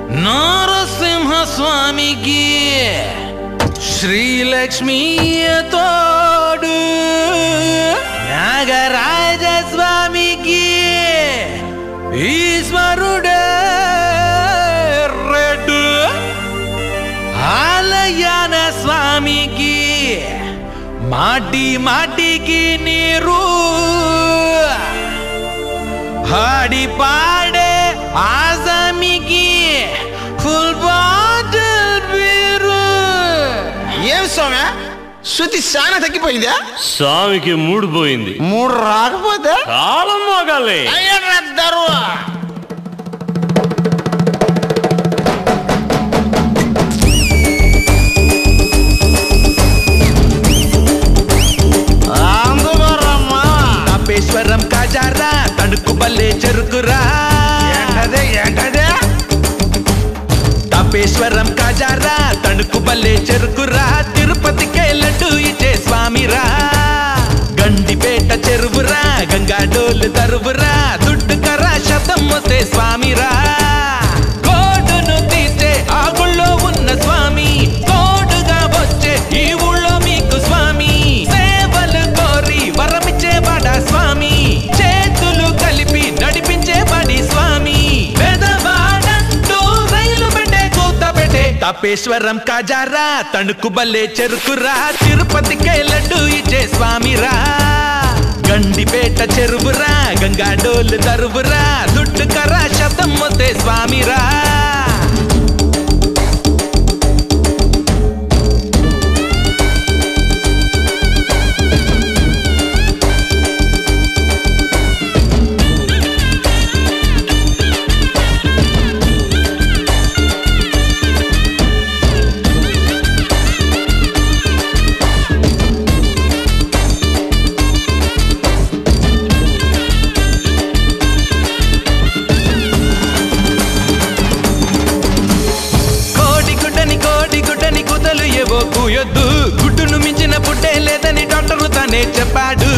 నరసింహ స్వామికి శ్రీలక్ష్మి తోడు నాగరాజ స్వామికి ఈశ్వరుడే రెడ్డు ఆలయాన స్వామికి మాటి మాటికి నీరు హాడి పాడే ఆసామికి ఫుల్ బాటిల్ బీరు ఏం స్వామి శృతి చాలా తగ్గిపోయిందా స్వామికి మూడు పోయింది మూడు రాకపోతే కాలం మోగాలి అయ్యడ్రద్దరు అందుకోరమ్మా తాపేశ్వరం కాజారా తణుకు బల్లే చెరుకురా ఏంటదే ఏంటదే తాపేశ్వరం కాజారా తణుకు బల్లే చెరుకురా తిరుపతికే లడ్డు ఇచ్చే స్వామిరా గండిపేట చెరువురా గంగా డోలు తరువురా దుడ్డు కరా శతం వస్తే స్వామిరా కోడును తీసే ఆ గుళ్ళో ఉన్న స్వామి కోడుగా వచ్చే ఈ ఊళ్ళో మీకు స్వామి సేవలు కోరి వరమిచ్చేవాడా స్వామి చేతులు కలిపి నడిపించేవాడి స్వామి పెదవాడంటూ రైలు పెట్టే కూత పెట్టే తపేశ్వరం కాజారా తణుకు బల్లే చెరుకురా తిరుపతికే లడ్డు ఇచ్చే స్వామిరా గండిపేట చెరువురా గంగా డోలు తరువురా దుడ్డు కరా శబ్దం వస్తే స్వామిరా కోడి గుడ్డని కోడి గుడ్డని కుదలు ఏవో కూయొద్దు గుడ్డును మించిన పుట్టే లేదని డాక్టరు తానే చెప్పాడు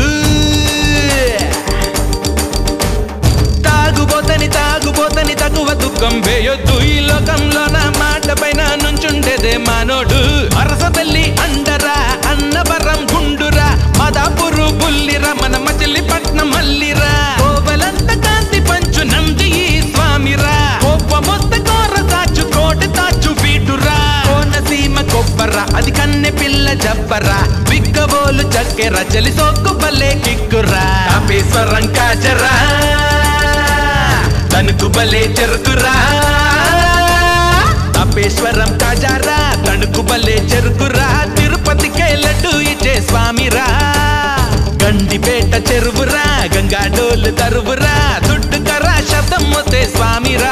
తాగుబోతని తాగుబోతని తక్కువ దుఃఖం వేయొద్దు ఈ లోకంలో నా మాట పైన నుంచుండేదే మానోడు అరస తల్లి అండరా అన్నవరం గుండురా మదాపురు బుల్లిరా మన మచిలీపట్నం మల్లిరా కోవలంత కాంతి పంచు నంది ఈ స్వామిరా కోపమొస్త కోర తాచు కోటి తాచు వీటురా కోనసీమ కొబ్బర అది కన్నె పిల్ల జబ్బరా విక్కబోలు చక్కెర చలి సోక్కు బల్లే కిక్కురా కాపేశ్వరం కాజరా తణుకు బలే చెరుకురా తపేశ్వరం కాజారా తణుకు బలే చెరుకురా తిరుపతికే లడ్డు ఇచ్చే స్వామిరా గండిపేట చెరువురా గంగా డోలు తరువురా దుడ్డు కరా శబ్దం వస్తే స్వామిరా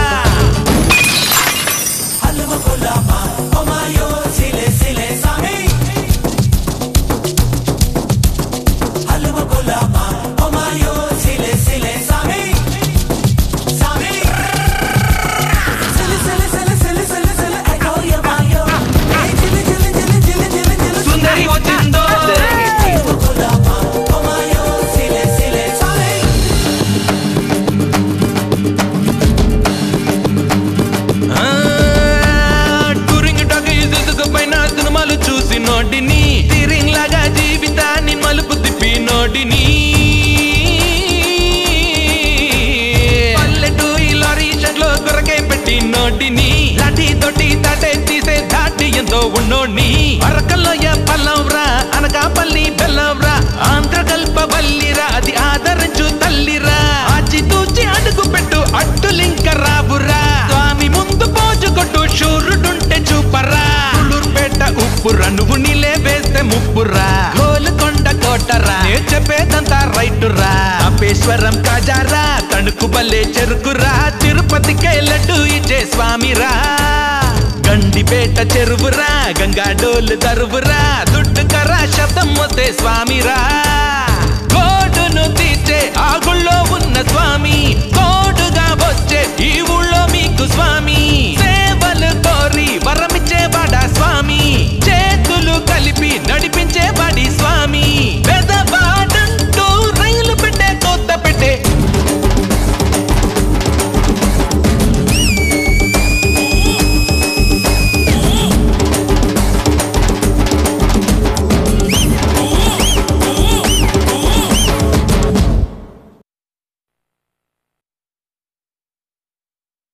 సుందరి వచ్చిందో ఆ, టూరింగ్ టాక్ ఇసుకు పైన సినిమాలు చూసి నోటిని తీరింగ్ లాగా జీవితాన్ని మలుపు తిప్పి నోటిని పల్లెటూరి లారీ షెడ్లో కొరకై పెట్టి నోటిని లాఠీ తోటి తాటే తీసే ధాటి ఎంతో ఉన్నోడిని అరకల్లోయ పల్లవరా అనకాపల్లి బెల్లవరా ఆంధ్ర కల్ప వల్లిరా అది ఆదరించు తల్లిరా ఆచి తూచి అడుగు పెట్టు అడ్డులింక రాబురా స్వామి ముందు పోజు కొట్టు షూరుడుంటే చూపరా ఉల్లూరుపేట ఉప్పురా నువ్వు నీలే వేస్తే ముప్పురా గోలుకొండ కోటరా నే చెప్పేదంతా రైటురా అపేశ్వరం కాజారా తణుకు బల్లే చెరుకురా తిరుపతికే లడ్డు ఇచ్చే స్వామిరా గండిపేట చెరువురా గంగా డోలు తరువురా దుడ్డు కరా శబ్దం వస్తే స్వామిరా